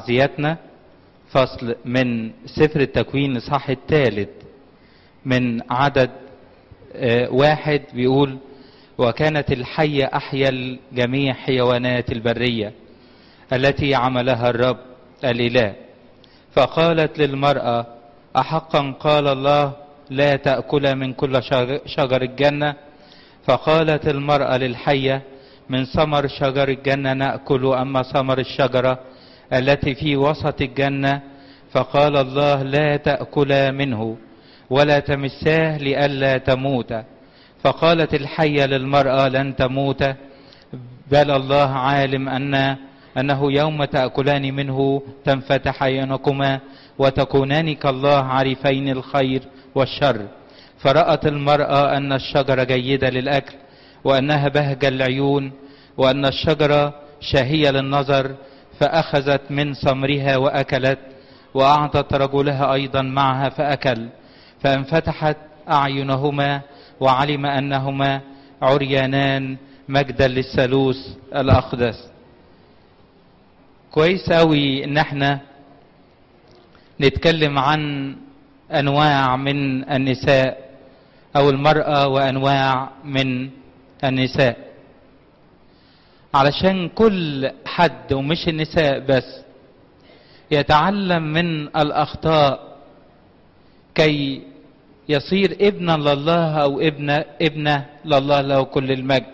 تعزيتنا فصل من سفر التكوين الإصحاح الثالث من عدد آه، واحد بيقول وكانت الحية أحيا الجميع حيوانات البرية التي عملها الرب الإله فقالت للمرأة أحقا قال الله لا تأكل من كل شج- شجر الجنة فقالت المرأة للحية من ثمر شجر الجنة نأكل أما ثمر الشجرة التي في وسط الجنة فقال الله لا تأكلا منه ولا تمساه لئلا تموت فقالت الحية للمرأة لن تموت بل الله عالم أن أنه يوم تأكلان منه تنفتح عينكما وتكونان كالله عارفين الخير والشر فرأت المرأة أن الشجرة جيدة للأكل وأنها بهجة العيون وأن الشجرة شاهية للنظر فأخذت من ثمرها وأكلت وأعطت رجلها أيضا معها فأكل فانفتحت أعينهما وعلم أنهما عريانان مجدا للثالوث الأقدس كويس أوي إن احنا نتكلم عن أنواع من النساء أو المرأة وأنواع من النساء علشان كل حد ومش النساء بس يتعلم من الأخطاء كي يصير ابنا لله أو ابنة, ابنة لله له كل المجد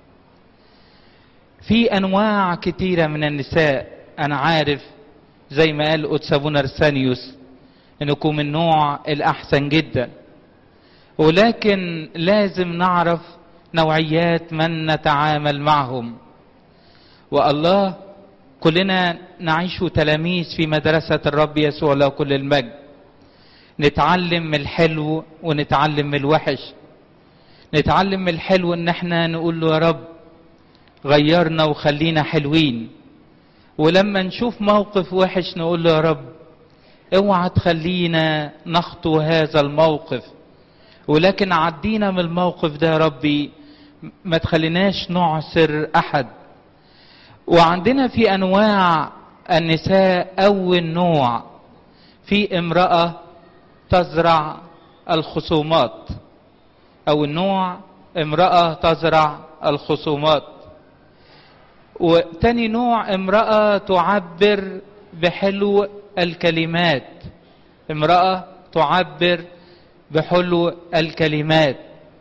في أنواع كتيرة من النساء أنا عارف زي ما قال قدس أبونا رسانيوس إنكم من النوع الأحسن جدا ولكن لازم نعرف نوعيات من نتعامل معهم والله كلنا نعيش تلاميذ في مدرسة الرب يسوع له كل المجد نتعلم من الحلو ونتعلم من الوحش نتعلم من الحلو ان احنا نقول له يا رب غيرنا وخلينا حلوين ولما نشوف موقف وحش نقول له يا رب اوعى تخلينا نخطو هذا الموقف ولكن عدينا من الموقف ده يا ربي ما تخليناش نعسر احد وعندنا في انواع النساء اول نوع في امراه تزرع الخصومات او النوع امراه تزرع الخصومات وتاني نوع امراه تعبر بحلو الكلمات امراه تعبر بحلو الكلمات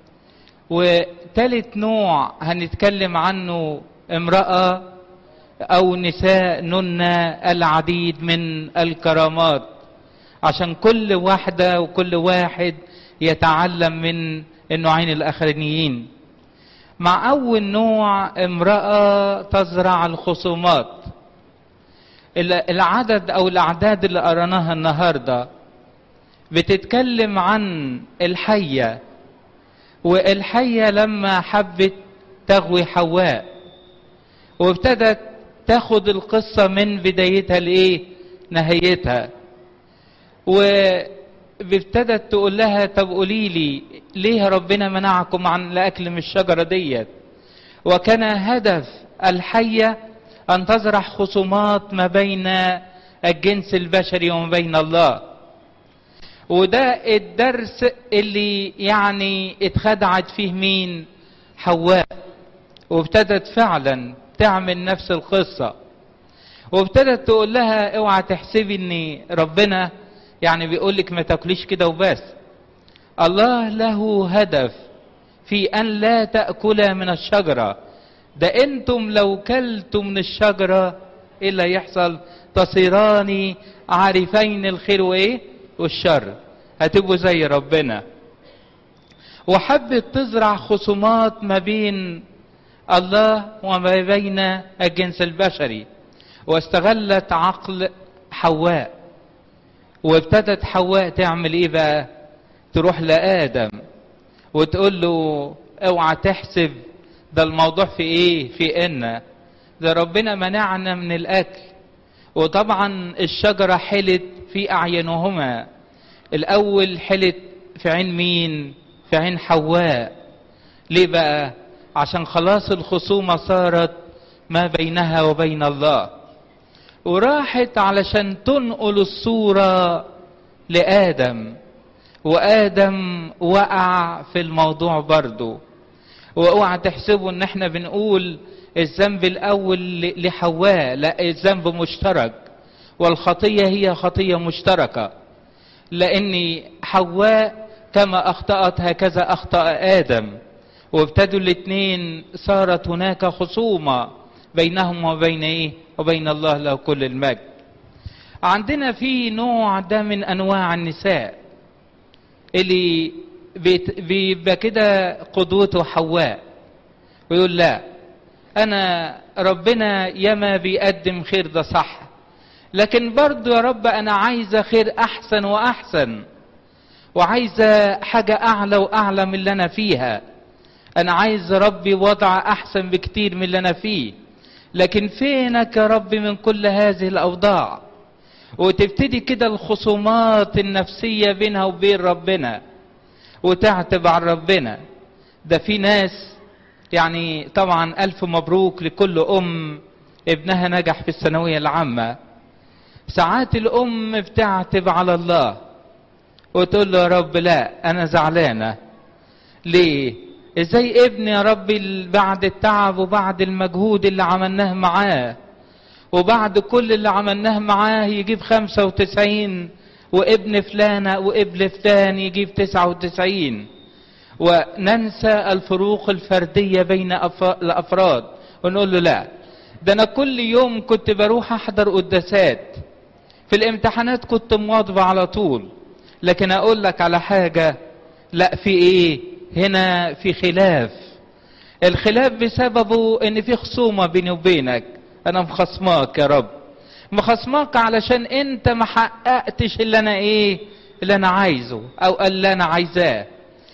وتالت نوع هنتكلم عنه امراه او نساء ننا العديد من الكرامات عشان كل واحدة وكل واحد يتعلم من النوعين الأخرانيين مع أول نوع امرأة تزرع الخصومات العدد أو الأعداد اللي قرناها النهاردة بتتكلم عن الحية والحية لما حبت تغوي حواء وابتدت تاخد القصة من بدايتها لإيه نهايتها وابتدت تقول لها طب قولي لي ليه ربنا منعكم عن الاكل من الشجره ديت وكان هدف الحيه ان تزرع خصومات ما بين الجنس البشري وما بين الله وده الدرس اللي يعني اتخدعت فيه مين حواء وابتدت فعلا تعمل نفس القصه وابتدت تقول لها اوعى تحسبي ان ربنا يعني بيقول لك ما تاكليش كده وبس الله له هدف في ان لا تاكلا من الشجره ده انتم لو كلتم من الشجره ايه اللي هيحصل تصيران عارفين الخير وايه والشر هتبقوا زي ربنا وحبت تزرع خصومات ما بين الله وما بين الجنس البشري واستغلت عقل حواء وابتدت حواء تعمل ايه بقى تروح لادم وتقول له اوعى تحسب ده الموضوع في ايه في ان ده ربنا منعنا من الاكل وطبعا الشجرة حلت في اعينهما الاول حلت في عين مين في عين حواء ليه بقى عشان خلاص الخصومة صارت ما بينها وبين الله وراحت علشان تنقل الصورة لآدم وآدم وقع في الموضوع برضه واوعى تحسبوا ان احنا بنقول الذنب الاول لحواء لا الذنب مشترك والخطيه هي خطيه مشتركه لان حواء كما اخطات هكذا اخطا ادم وابتدوا الاثنين صارت هناك خصومه بينهم وبين ايه وبين الله له كل المجد عندنا في نوع ده من انواع النساء اللي بيبقى كده قدوته حواء ويقول لا انا ربنا ياما بيقدم خير ده صح لكن برضو يا رب انا عايزه خير احسن واحسن وعايزه حاجه اعلى واعلى من اللي انا فيها انا عايز ربي وضع احسن بكتير من اللي انا فيه لكن فينك يا رب من كل هذه الاوضاع وتبتدي كده الخصومات النفسيه بينها وبين ربنا وتعتب عن ربنا ده في ناس يعني طبعا ألف مبروك لكل أم ابنها نجح في الثانوية العامة ساعات الأم بتعتب على الله وتقول له يا رب لا أنا زعلانة ليه؟ ازاي ابني يا رب بعد التعب وبعد المجهود اللي عملناه معاه وبعد كل اللي عملناه معاه يجيب خمسة وتسعين وابن فلانة وابن فلان يجيب تسعة وتسعين وننسى الفروق الفردية بين الأفراد ونقول له لا ده أنا كل يوم كنت بروح أحضر قداسات في الامتحانات كنت مواظبة على طول لكن أقول لك على حاجة لا في إيه هنا في خلاف الخلاف بسببه ان في خصومة بيني وبينك انا مخصماك يا رب مخصماك علشان انت ما حققتش اللي انا ايه اللي انا عايزه او اللي انا عايزاه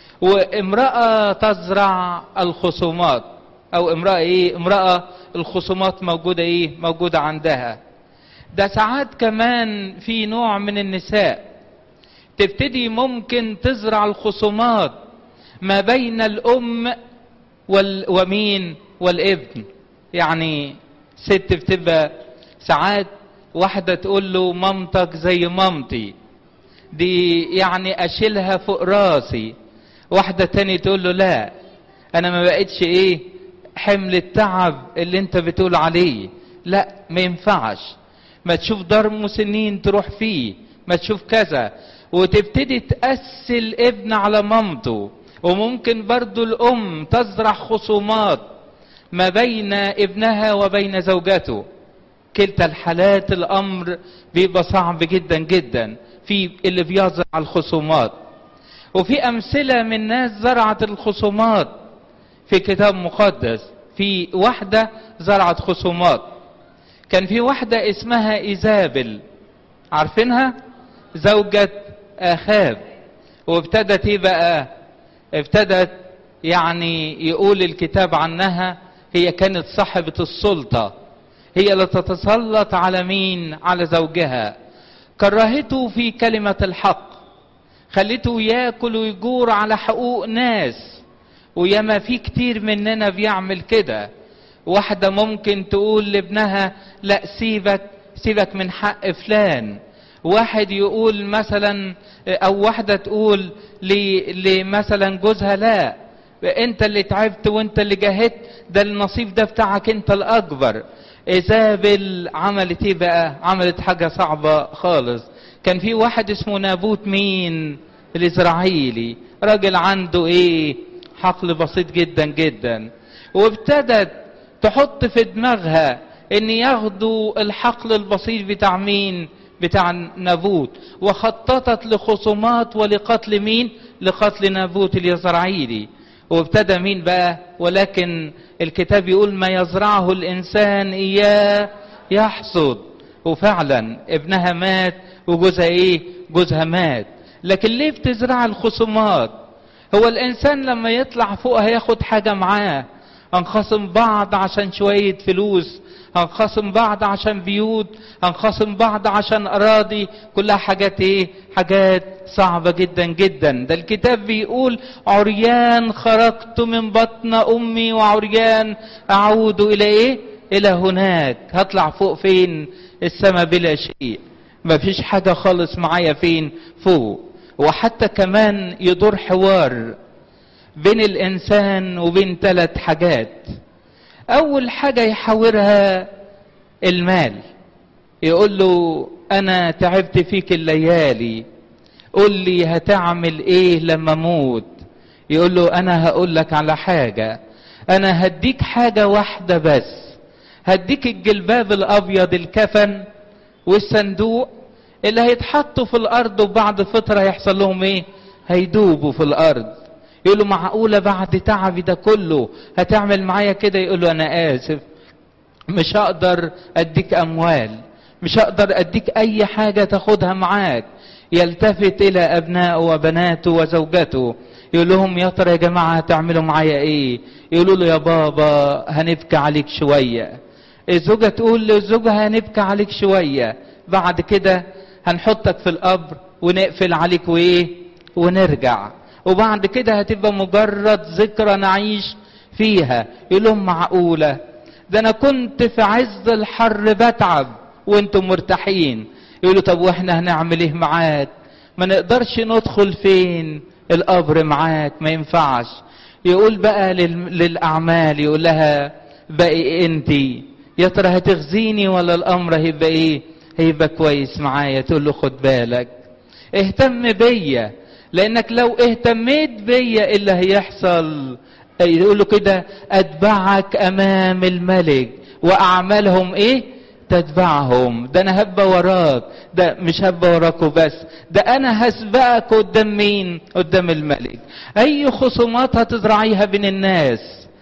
وامرأة تزرع الخصومات او امرأة ايه امرأة الخصومات موجودة ايه موجودة عندها ده ساعات كمان في نوع من النساء تبتدي ممكن تزرع الخصومات ما بين الام وال ومين والابن يعني ست بتبقى ساعات واحدة تقول له مامتك زي مامتي دي يعني اشيلها فوق راسي واحدة تاني تقول له لا انا ما بقتش ايه حمل التعب اللي انت بتقول عليه لا ما ينفعش ما تشوف دار مسنين تروح فيه ما تشوف كذا وتبتدي تأسي الابن على مامته وممكن برضو الام تزرع خصومات ما بين ابنها وبين زوجته كلتا الحالات الامر بيبقى صعب جدا جدا في اللي بيزرع الخصومات وفي امثله من ناس زرعت الخصومات في كتاب مقدس في واحده زرعت خصومات كان في واحده اسمها ايزابل عارفينها زوجة اخاب وابتدت ايه بقى ابتدت يعني يقول الكتاب عنها هي كانت صاحبة السلطة هي اللي تتسلط على مين على زوجها كرهته في كلمة الحق خليته ياكل ويجور على حقوق ناس وياما في كتير مننا بيعمل كده واحدة ممكن تقول لابنها لا سيبك سيبك من حق فلان واحد يقول مثلا او واحدة تقول لمثلا جوزها لا انت اللي تعبت وانت اللي جاهدت ده النصيب ده بتاعك انت الاكبر ايزابل عملت ايه بقى عملت حاجة صعبة خالص كان في واحد اسمه نابوت مين الاسرائيلي راجل عنده ايه حقل بسيط جدا جدا وابتدت تحط في دماغها ان ياخدوا الحقل البسيط بتاع مين بتاع نابوت وخططت لخصومات ولقتل مين لقتل نابوت اليزرعيلي وابتدى مين بقى ولكن الكتاب يقول ما يزرعه الانسان اياه يحصد وفعلا ابنها مات وجوزها ايه جوزها مات لكن ليه بتزرع الخصومات هو الانسان لما يطلع فوق هياخد حاجه معاه هنخصم بعض عشان شويه فلوس هنخصم بعض عشان بيوت هنخصم بعض عشان اراضي كلها حاجات ايه حاجات صعبة جدا جدا ده الكتاب بيقول عريان خرجت من بطن امي وعريان اعود الى ايه الى هناك هطلع فوق فين السماء بلا شيء مفيش حاجة خالص معايا فين فوق وحتى كمان يدور حوار بين الإنسان وبين ثلاث حاجات أول حاجة يحاورها المال يقول له أنا تعبت فيك الليالي قل لي هتعمل إيه لما أموت يقول له أنا هقول لك على حاجة أنا هديك حاجة واحدة بس هديك الجلباب الأبيض الكفن والصندوق اللي هيتحطوا في الأرض وبعد فترة هيحصل لهم إيه هيدوبوا في الأرض يقول له معقولة بعد تعبي ده كله هتعمل معايا كده يقول له أنا آسف مش هقدر أديك أموال مش هقدر أديك أي حاجة تاخدها معاك يلتفت إلى أبنائه وبناته وزوجته يقول لهم يا ترى يا جماعة هتعملوا معايا إيه يقولوا له يا بابا هنبكي عليك شوية الزوجة تقول لزوجها هنبكي عليك شوية بعد كده هنحطك في القبر ونقفل عليك وإيه ونرجع وبعد كده هتبقى مجرد ذكرى نعيش فيها يقول لهم معقولة ده أنا كنت في عز الحر بتعب وانتم مرتاحين يقولوا طب واحنا هنعمل ايه معاك ما نقدرش ندخل فين القبر معاك ما ينفعش يقول بقى لل... للأعمال يقول لها بقي انت يا ترى هتخزيني ولا الأمر هيبقى ايه هيبقى كويس معايا تقول له خد بالك اهتم بيا لانك لو اهتميت بيا ايه اللي هيحصل يقول له كده اتبعك امام الملك واعمالهم ايه تتبعهم ده انا هبقى وراك ده مش هبقى وراك وبس ده انا هسبقك قدام مين قدام الملك اي خصومات هتزرعيها بين الناس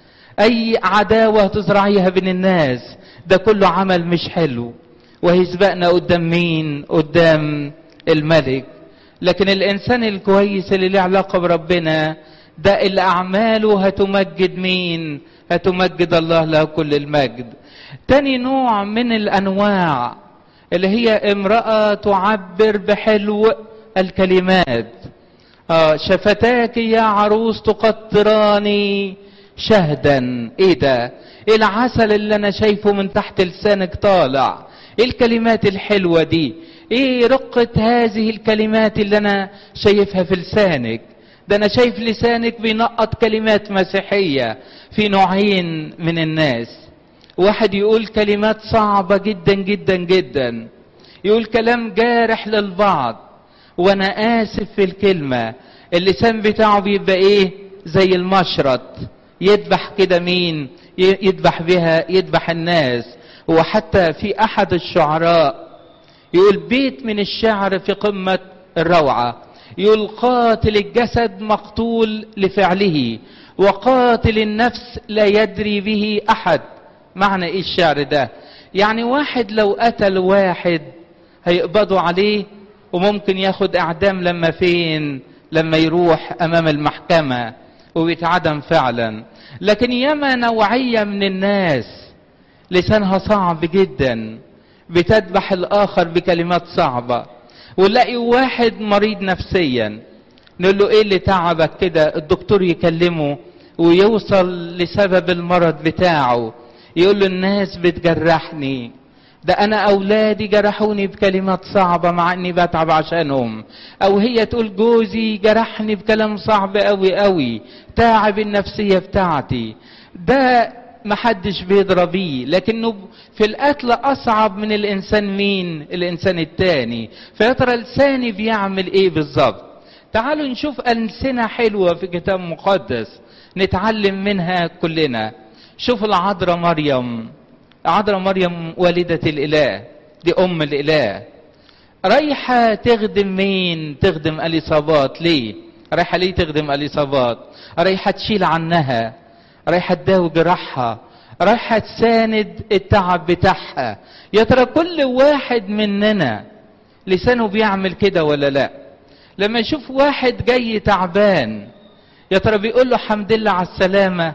اي عداوة هتزرعيها بين الناس ده كله عمل مش حلو وهيسبقنا قدام مين قدام الملك لكن الانسان الكويس اللي له علاقة بربنا ده اللي اعماله هتمجد مين هتمجد الله له كل المجد تاني نوع من الانواع اللي هي امرأة تعبر بحلو الكلمات آه شفتاك يا عروس تقطراني شهدا ايه ده ايه العسل اللي انا شايفه من تحت لسانك طالع ايه الكلمات الحلوة دي ايه رقة هذه الكلمات اللي انا شايفها في لسانك ده انا شايف لسانك بينقط كلمات مسيحية في نوعين من الناس واحد يقول كلمات صعبة جدا جدا جدا يقول كلام جارح للبعض وانا اسف في الكلمة اللسان بتاعه بيبقى ايه زي المشرط يذبح كده مين يذبح بها يذبح الناس وحتى في احد الشعراء يقول بيت من الشعر في قمة الروعة يقول قاتل الجسد مقتول لفعله وقاتل النفس لا يدري به احد معنى ايه الشعر ده يعني واحد لو قتل واحد هيقبضوا عليه وممكن ياخد اعدام لما فين لما يروح امام المحكمة ويتعدم فعلا لكن ياما نوعية من الناس لسانها صعب جدا بتذبح الاخر بكلمات صعبة ونلاقي واحد مريض نفسيا نقول له ايه اللي تعبك كده الدكتور يكلمه ويوصل لسبب المرض بتاعه يقول له الناس بتجرحني ده انا اولادي جرحوني بكلمات صعبة مع اني بتعب عشانهم او هي تقول جوزي جرحني بكلام صعب قوي قوي تعب النفسية بتاعتي ده محدش بيدرى بيه لكنه في القتل اصعب من الانسان مين الانسان التاني فيا ترى لساني بيعمل ايه بالظبط تعالوا نشوف ألسنة حلوة في كتاب مقدس نتعلم منها كلنا شوف العذراء مريم عذراء مريم والدة الإله دي أم الإله رايحة تخدم مين تخدم أليصابات ليه رايحة ليه تخدم أليصابات رايحة تشيل عنها رايحة تداوي جراحها رايحة تساند التعب بتاعها يا ترى كل واحد مننا لسانه بيعمل كده ولا لا لما يشوف واحد جاي تعبان يا ترى بيقول له حمد لله على السلامة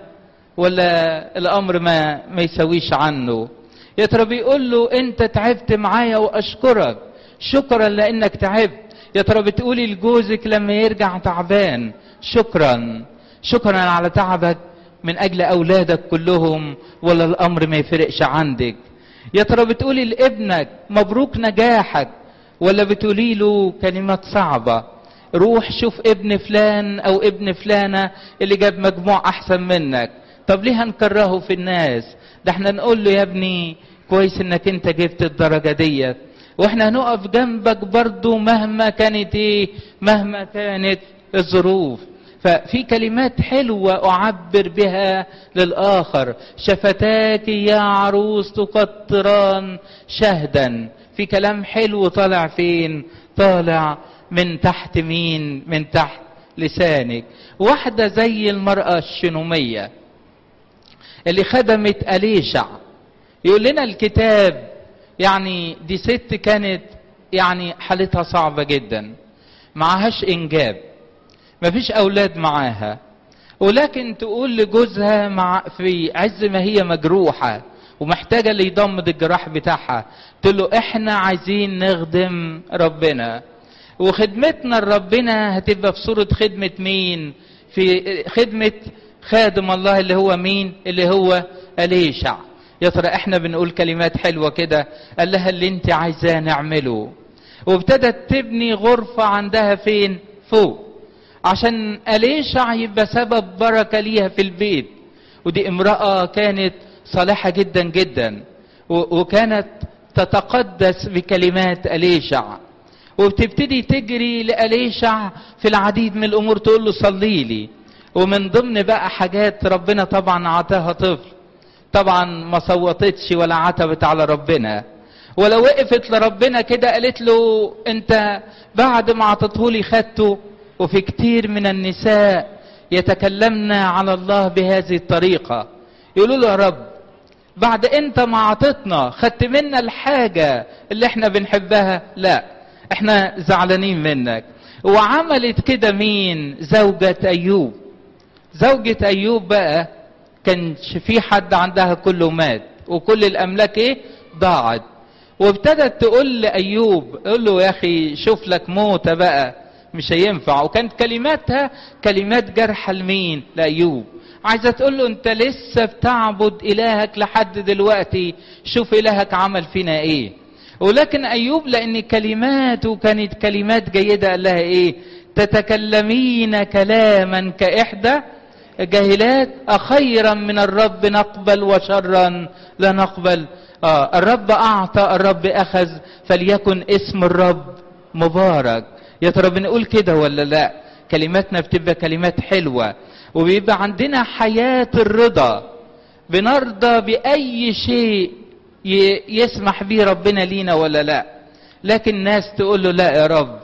ولا الأمر ما ما يسويش عنه يا ترى بيقول له أنت تعبت معايا وأشكرك شكرا لأنك تعبت يا ترى بتقولي لجوزك لما يرجع تعبان شكرا شكرا على تعبك من أجل أولادك كلهم ولا الأمر ما يفرقش عندك يا ترى بتقولي لابنك مبروك نجاحك ولا بتقولي له كلمات صعبة روح شوف ابن فلان او ابن فلانة اللي جاب مجموع احسن منك طب ليه هنكرهه في الناس ده احنا نقول له يا ابني كويس انك انت جبت الدرجة ديت واحنا هنقف جنبك برضو مهما كانت ايه مهما كانت الظروف ففي كلمات حلوة أعبر بها للآخر شفتاك يا عروس تقطران شهدا في كلام حلو طالع فين طالع من تحت مين من تحت لسانك واحدة زي المرأة الشنومية اللي خدمت أليشع يقول لنا الكتاب يعني دي ست كانت يعني حالتها صعبة جدا معهاش إنجاب مفيش أولاد معاها ولكن تقول لجوزها مع في عز ما هي مجروحة ومحتاجة اللي يضمد الجراح بتاعها تقول له احنا عايزين نخدم ربنا وخدمتنا لربنا هتبقى في صورة خدمة مين في خدمة خادم الله اللي هو مين اللي هو أليشع يا ترى احنا بنقول كلمات حلوة كده قال لها اللي انت عايزاه نعمله وابتدت تبني غرفة عندها فين فوق عشان أليشع يبقى سبب بركة ليها في البيت ودي امرأة كانت صالحة جدا جدا وكانت تتقدس بكلمات أليشع وبتبتدي تجري لأليشع في العديد من الأمور تقول له صلي لي ومن ضمن بقى حاجات ربنا طبعا عطاها طفل طبعا ما صوتتش ولا عتبت على ربنا ولو وقفت لربنا كده قالت له انت بعد ما عطتهولي خدته وفي كتير من النساء يتكلمن على الله بهذه الطريقة يقولوا له يا رب بعد انت ما عطتنا خدت منا الحاجة اللي احنا بنحبها لا احنا زعلانين منك وعملت كده مين زوجة ايوب زوجة ايوب بقى كانش في حد عندها كله مات وكل الاملاك ايه ضاعت وابتدت تقول لايوب قول له يا اخي شوف لك موته بقى مش هينفع وكانت كلماتها كلمات جرح لمين لايوب عايزه تقول له انت لسه بتعبد الهك لحد دلوقتي شوف الهك عمل فينا ايه ولكن ايوب لان كلماته كانت كلمات جيده قال لها ايه تتكلمين كلاما كاحدى جاهلات أخيرا من الرب نقبل وشرا لا نقبل آه الرب أعطى الرب أخذ فليكن اسم الرب مبارك يا ترى بنقول كده ولا لا كلماتنا بتبقى كلمات حلوة وبيبقى عندنا حياة الرضا بنرضى بأي شيء يسمح به ربنا لينا ولا لا لكن ناس تقول له لا يا رب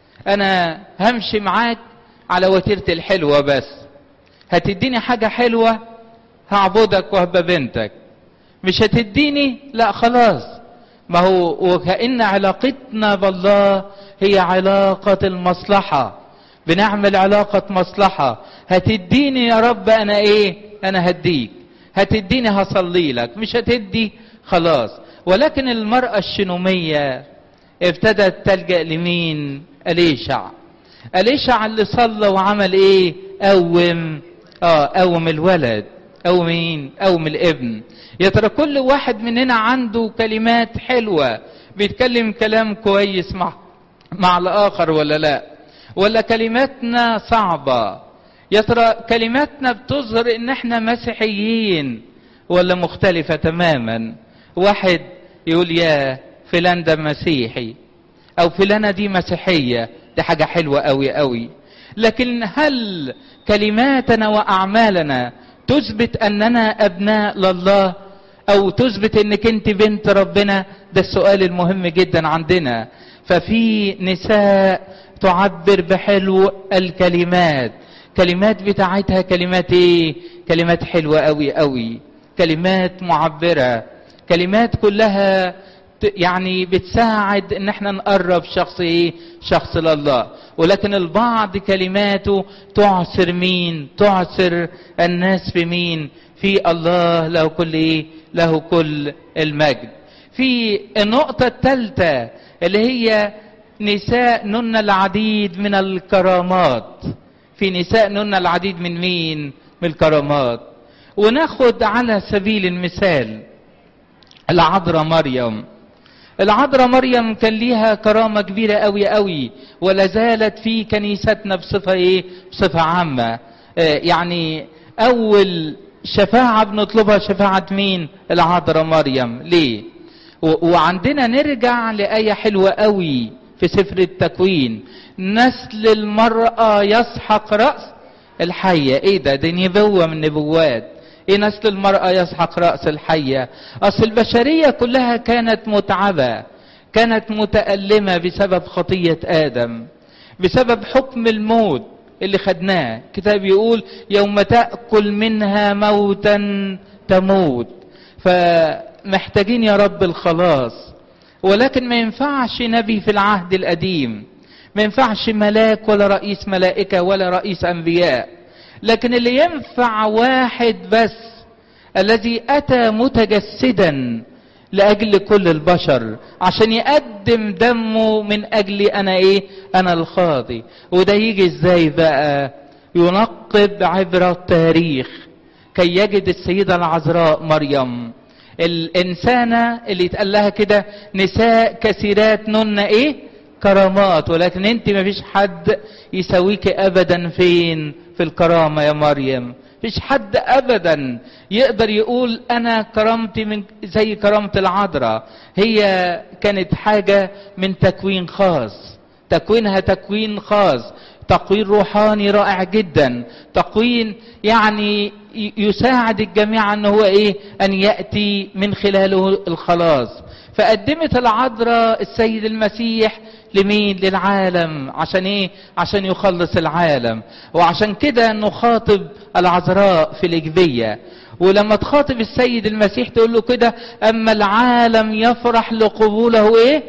أنا همشي معاك على وتيرة الحلوة بس هتديني حاجة حلوة هعبدك وهبقى بنتك مش هتديني لا خلاص ما هو وكأن علاقتنا بالله هي علاقة المصلحة بنعمل علاقة مصلحة هتديني يا رب أنا إيه أنا هديك هتديني هصلي لك مش هتدي خلاص ولكن المرأة الشنومية ابتدت تلجأ لمين أليشع أليشع اللي صلى وعمل إيه قوم اه قوم الولد قوم مين قوم الابن يا ترى كل واحد مننا عنده كلمات حلوة بيتكلم كلام كويس مع مع الآخر ولا لا ولا كلماتنا صعبة يا ترى كلماتنا بتظهر ان احنا مسيحيين ولا مختلفة تماما واحد يقول يا فلان ده مسيحي او فلانة دي مسيحية دي حاجة حلوة قوي قوي لكن هل كلماتنا واعمالنا تثبت اننا ابناء لله او تثبت انك انت بنت ربنا ده السؤال المهم جدا عندنا ففي نساء تعبر بحلو الكلمات كلمات بتاعتها كلمات ايه كلمات حلوة قوي قوي كلمات معبرة كلمات كلها يعني بتساعد ان احنا نقرب شخص ايه شخص لله ولكن البعض كلماته تعسر مين تعسر الناس في مين في الله له كل ايه له كل المجد في النقطة الثالثة اللي هي نساء نن العديد من الكرامات في نساء نن العديد من مين من الكرامات وناخد على سبيل المثال العذراء مريم العذراء مريم كان ليها كرامة كبيرة قوي قوي ولا زالت في كنيستنا بصفة ايه بصفة عامة آه يعني اول شفاعة بنطلبها شفاعة مين العذراء مريم ليه وعندنا نرجع لآية حلوة قوي في سفر التكوين نسل المرأة يسحق رأس الحية ايه ده دي نبوة من نبوات ايه نسل المرأة يسحق رأس الحية اصل البشرية كلها كانت متعبة كانت متألمة بسبب خطية آدم بسبب حكم الموت اللي خدناه كتاب يقول يوم تأكل منها موتا تموت فمحتاجين يا رب الخلاص ولكن ما ينفعش نبي في العهد القديم ما ينفعش ملاك ولا رئيس ملائكة ولا رئيس أنبياء لكن اللي ينفع واحد بس الذي أتى متجسدا لأجل كل البشر عشان يقدم دمه من أجلي أنا إيه أنا الخاضي وده يجي إزاي بقى ينقب عبر التاريخ كي يجد السيدة العذراء مريم الإنسانة اللي يتقال لها كده نساء كثيرات نن إيه كرامات ولكن انت ما فيش حد يساويك ابدا فين في الكرامة يا مريم فيش حد ابدا يقدر يقول انا كرامتي من زي كرامة العذراء هي كانت حاجة من تكوين خاص تكوينها تكوين خاص تكوين روحاني رائع جدا تكوين يعني يساعد الجميع ان هو ايه ان ياتي من خلاله الخلاص فقدمت العذراء السيد المسيح لمين للعالم عشان ايه عشان يخلص العالم وعشان كده نخاطب العذراء في الاجبيه ولما تخاطب السيد المسيح تقول له كده اما العالم يفرح لقبوله ايه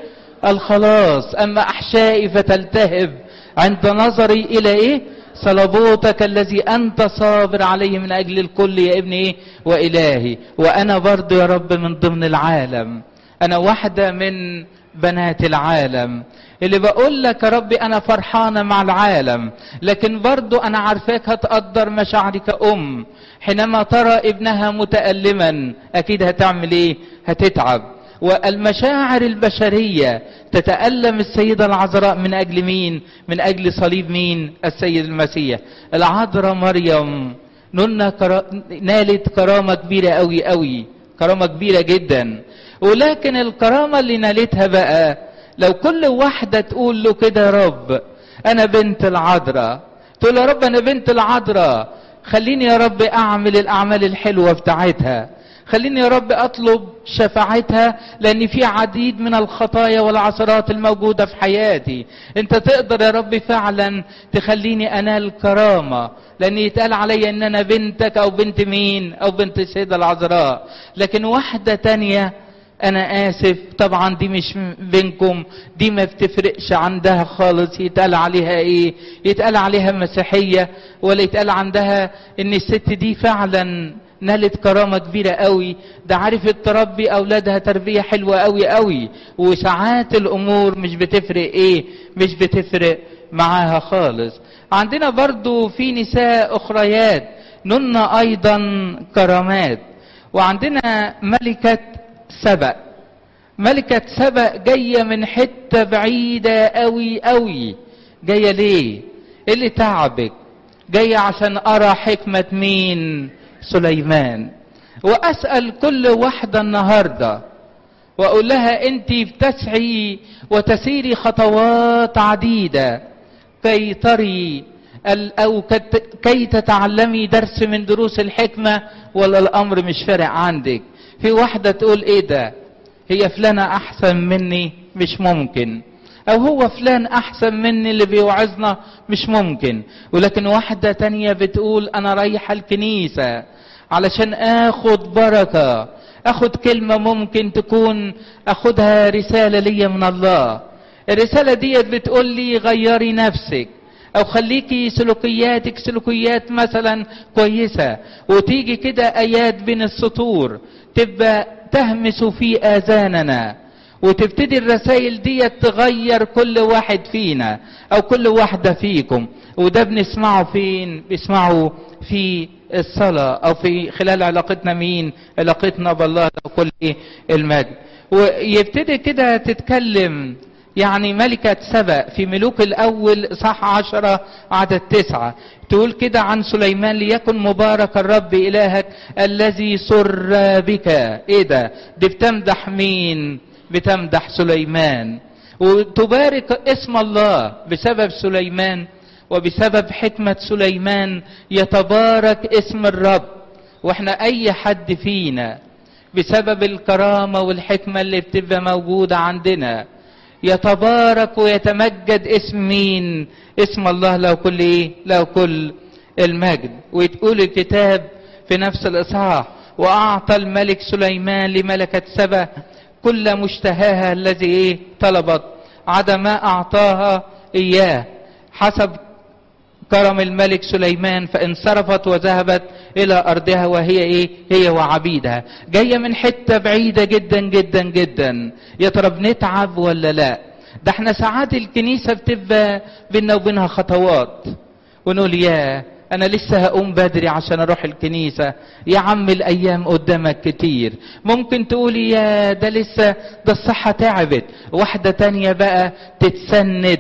الخلاص اما احشائي فتلتهب عند نظري الى ايه صلبوتك الذي انت صابر عليه من اجل الكل يا ابني ايه والهي وانا برضو يا رب من ضمن العالم انا واحدة من بنات العالم اللي بقول لك يا ربي انا فرحانة مع العالم لكن برضو انا عارفاك هتقدر مشاعري كأم حينما ترى ابنها متألما اكيد هتعمل ايه هتتعب والمشاعر البشرية تتألم السيدة العذراء من أجل مين؟ من أجل صليب مين؟ السيد المسيح. العذراء مريم نلنا كرا... نالت كرامة كبيرة أوي أوي، كرامة كبيرة جدا. ولكن الكرامة اللي نالتها بقى لو كل واحدة تقول له كده يا رب أنا بنت العذراء، تقول يا رب أنا بنت العذراء، خليني يا رب أعمل الأعمال الحلوة بتاعتها. خليني يا رب اطلب شفاعتها لان في عديد من الخطايا والعثرات الموجوده في حياتي انت تقدر يا رب فعلا تخليني انال كرامه لان يتقال عليا ان انا بنتك او بنت مين او بنت السيده العذراء لكن واحده تانية انا اسف طبعا دي مش بينكم دي ما بتفرقش عندها خالص يتقال عليها ايه يتقال عليها مسيحيه ولا يتقال عندها ان الست دي فعلا نالت كرامة كبيرة قوي ده عرفت تربي أولادها تربية حلوة قوي قوي وساعات الأمور مش بتفرق إيه مش بتفرق معاها خالص عندنا برضو في نساء أخريات نلنا أيضا كرامات وعندنا ملكة سبأ ملكة سبأ جاية من حتة بعيدة قوي قوي جاية ليه إيه اللي تعبك جاية عشان أرى حكمة مين سليمان واسال كل واحده النهارده واقول لها انت بتسعي وتسيري خطوات عديده كي تري او كي تتعلمي درس من دروس الحكمه ولا الامر مش فارق عندك في واحده تقول ايه ده هي فلانه احسن مني مش ممكن او هو فلان احسن مني اللي بيوعظنا مش ممكن ولكن واحدة تانية بتقول انا رايحة الكنيسة علشان اخد بركة اخد كلمة ممكن تكون اخدها رسالة ليا من الله الرسالة ديت بتقول لي غيري نفسك او خليكي سلوكياتك سلوكيات مثلا كويسة وتيجي كده ايات بين السطور تبقى تهمس في اذاننا وتبتدي الرسائل دي تغير كل واحد فينا او كل واحدة فيكم وده بنسمعه فين بنسمعه في الصلاة أو في خلال علاقتنا مين علاقتنا بالله له كل إيه المجد ويبتدي كده تتكلم يعني ملكة سبأ في ملوك الأول صح عشرة عدد تسعة تقول كده عن سليمان ليكن مبارك الرب إلهك الذي سر بك إيه ده دي بتمدح مين بتمدح سليمان وتبارك اسم الله بسبب سليمان وبسبب حكمة سليمان يتبارك اسم الرب واحنا اي حد فينا بسبب الكرامة والحكمة اللي بتبقى موجودة عندنا يتبارك ويتمجد اسم مين اسم الله له كل ايه له كل المجد وتقول الكتاب في نفس الاصحاح واعطى الملك سليمان لملكة سبا كل مشتهاها الذي ايه طلبت عدا ما اعطاها اياه حسب كرم الملك سليمان فانصرفت وذهبت الى ارضها وهي ايه هي وعبيدها جايه من حته بعيده جدا جدا جدا يا ترى بنتعب ولا لا ده احنا ساعات الكنيسه بتبقى بينا وبينها خطوات ونقول يا انا لسه هقوم بدري عشان اروح الكنيسة يا عم الايام قدامك كتير ممكن تقولي يا ده لسه ده الصحة تعبت واحدة تانية بقى تتسند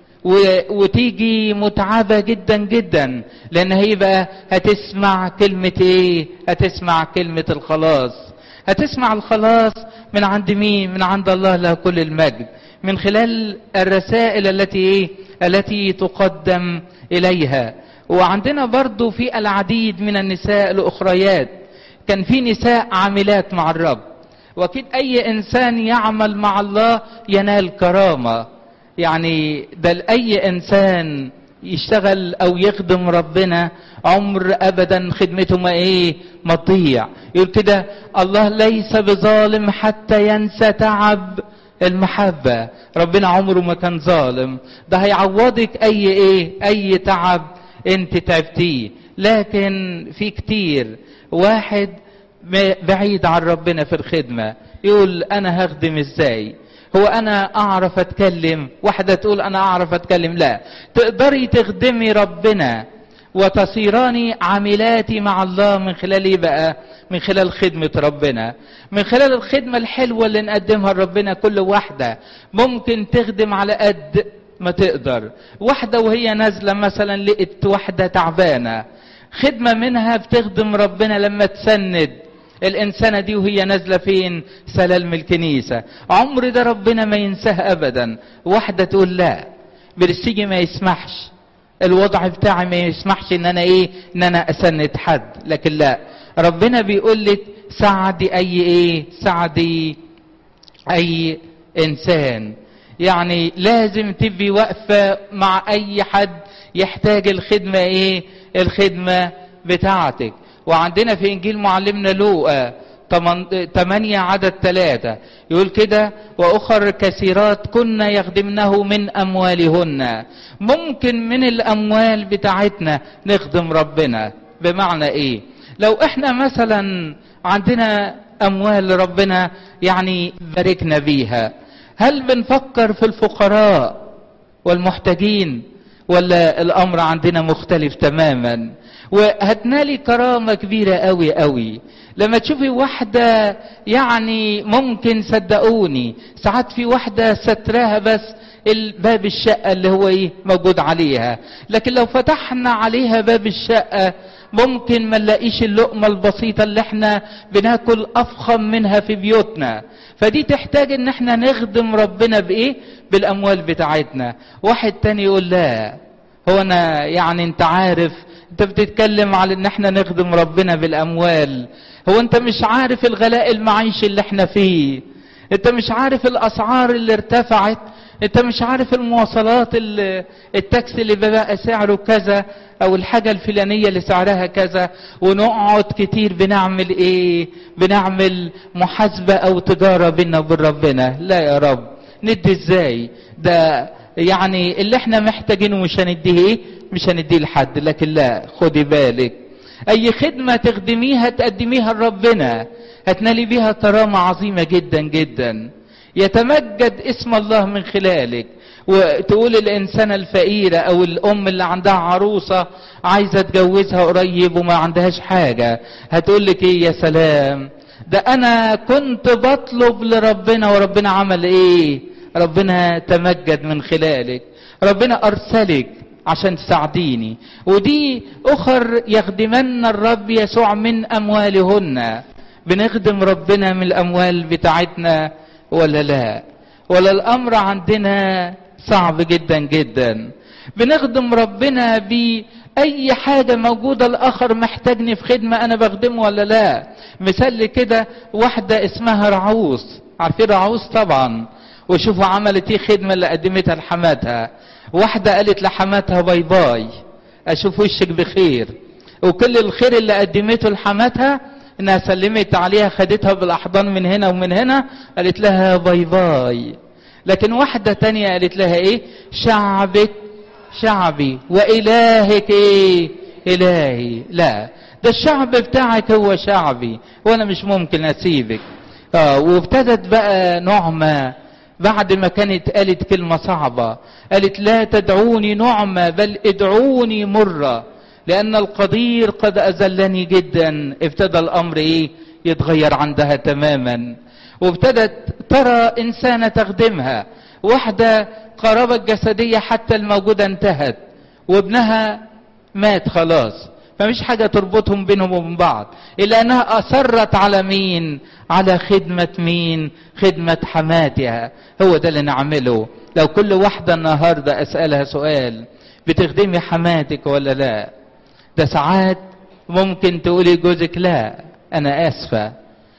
وتيجي متعبة جدا جدا لان هي بقى هتسمع كلمة ايه هتسمع كلمة الخلاص هتسمع الخلاص من عند مين من عند الله له كل المجد من خلال الرسائل التي ايه التي تقدم اليها وعندنا برضو في العديد من النساء الاخريات كان في نساء عاملات مع الرب واكيد اي انسان يعمل مع الله ينال كرامه يعني ده اي انسان يشتغل او يخدم ربنا عمر ابدا خدمته ما ايه ما تضيع يقول كده الله ليس بظالم حتى ينسى تعب المحبة ربنا عمره ما كان ظالم ده هيعوضك اي ايه اي تعب انت تعبتيه لكن في كتير واحد بعيد عن ربنا في الخدمة يقول انا هخدم ازاي هو انا اعرف اتكلم واحدة تقول انا اعرف اتكلم لا تقدري تخدمي ربنا وتصيراني عاملاتي مع الله من خلال ايه بقى من خلال خدمة ربنا من خلال الخدمة الحلوة اللي نقدمها لربنا كل واحدة ممكن تخدم على قد ما تقدر واحدة وهي نازلة مثلا لقت واحدة تعبانة خدمة منها بتخدم ربنا لما تسند الإنسانة دي وهي نازلة فين سلالم الكنيسة عمر ده ربنا ما ينساه أبدا واحدة تقول لا برسيجي ما يسمحش الوضع بتاعي ما يسمحش ان انا ايه ان انا اسند حد لكن لا ربنا بيقول لك ساعدي اي ايه ساعدي اي انسان يعني لازم تبقي واقفة مع اي حد يحتاج الخدمة ايه الخدمة بتاعتك وعندنا في انجيل معلمنا لوقا 8 عدد ثلاثة يقول كده وأخر كثيرات كنا يخدمنه من أموالهن ممكن من الأموال بتاعتنا نخدم ربنا بمعنى إيه لو إحنا مثلا عندنا أموال ربنا يعني باركنا بيها هل بنفكر في الفقراء والمحتاجين ولا الأمر عندنا مختلف تماما وهتنالي كرامة كبيرة قوي قوي لما تشوفي واحدة يعني ممكن صدقوني ساعات في واحدة ستراها بس الباب الشقة اللي هو ايه موجود عليها لكن لو فتحنا عليها باب الشقة ممكن ما نلاقيش اللقمة البسيطة اللي احنا بناكل افخم منها في بيوتنا فدي تحتاج ان احنا نخدم ربنا بايه بالاموال بتاعتنا واحد تاني يقول لا هو انا يعني انت عارف انت بتتكلم على ان احنا نخدم ربنا بالاموال هو انت مش عارف الغلاء المعيشي اللي احنا فيه انت مش عارف الاسعار اللي ارتفعت انت مش عارف المواصلات اللي التاكسي اللي بقى سعره كذا او الحاجة الفلانية اللي سعرها كذا ونقعد كتير بنعمل ايه بنعمل محاسبة او تجارة بينا وبين ربنا لا يا رب ندي ازاي ده يعني اللي احنا محتاجينه مش هنديه ايه مش هنديه لحد لكن لا خدي بالك اي خدمة تخدميها تقدميها لربنا هتنالي بيها كرامة عظيمة جدا جدا يتمجد اسم الله من خلالك وتقول الإنسانة الفقيرة أو الأم اللي عندها عروسة عايزة تجوزها قريب وما عندهاش حاجة هتقول لك إيه يا سلام ده أنا كنت بطلب لربنا وربنا عمل إيه ربنا تمجد من خلالك ربنا أرسلك عشان تساعديني ودي أخر يخدمن الرب يسوع من أموالهن بنخدم ربنا من الأموال بتاعتنا ولا لا ولا الأمر عندنا صعب جدا جدا بنخدم ربنا بأي حاجة موجودة الآخر محتاجني في خدمة أنا بخدمه ولا لا مثال كده واحدة اسمها رعوس عارفين رعوس طبعا وشوفوا عملت ايه خدمة اللي قدمتها لحماتها واحدة قالت لحماتها باي باي اشوف وشك بخير وكل الخير اللي قدمته لحماتها انها سلمت عليها خدتها بالاحضان من هنا ومن هنا قالت لها باي باي لكن واحدة تانية قالت لها ايه شعبك شعبي والهك ايه الهي لا ده الشعب بتاعك هو شعبي وانا مش ممكن اسيبك اه وابتدت بقى نعمة بعد ما كانت قالت كلمة صعبة قالت لا تدعوني نعمة بل ادعوني مرة لأن القدير قد أذلني جدا ابتدى الأمر إيه يتغير عندها تماما وابتدت ترى إنسانة تخدمها واحدة قرابة جسدية حتى الموجودة انتهت وابنها مات خلاص فمش حاجة تربطهم بينهم وبين بعض إلا أنها أصرت على مين على خدمة مين خدمة حماتها هو ده اللي نعمله لو كل واحدة النهاردة أسألها سؤال بتخدمي حماتك ولا لا ده ساعات ممكن تقولي جوزك لا أنا آسفة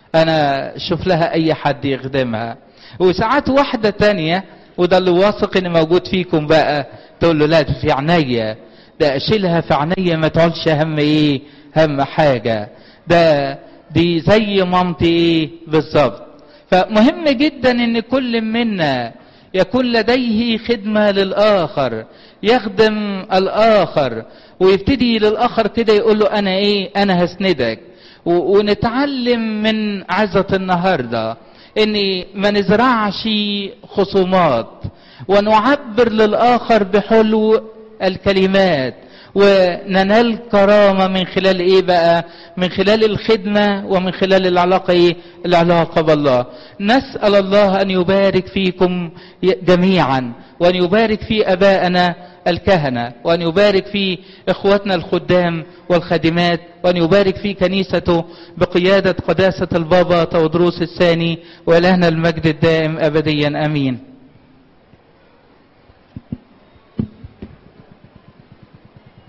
أنا شوف لها أي حد يخدمها وساعات واحدة تانية وده اللي واثق ان موجود فيكم بقى تقول له لا في عينيا ده اشيلها في عينيا ما تقولش هم ايه هم حاجة ده دي زي مامتي ايه بالظبط فمهم جدا ان كل منا يكون لديه خدمة للآخر يخدم الآخر ويبتدي للآخر كده يقول له أنا إيه أنا هسندك ونتعلم من عزة النهاردة إن ما نزرعش خصومات ونعبر للآخر بحلو الكلمات وننال كرامة من خلال ايه بقى من خلال الخدمة ومن خلال العلاقة ايه العلاقة بالله نسأل الله ان يبارك فيكم جميعا وان يبارك في ابائنا الكهنة وأن يبارك في إخوتنا الخدام والخادمات وأن يبارك في كنيسته بقيادة قداسة البابا تودروس الثاني وإلهنا المجد الدائم أبديا أمين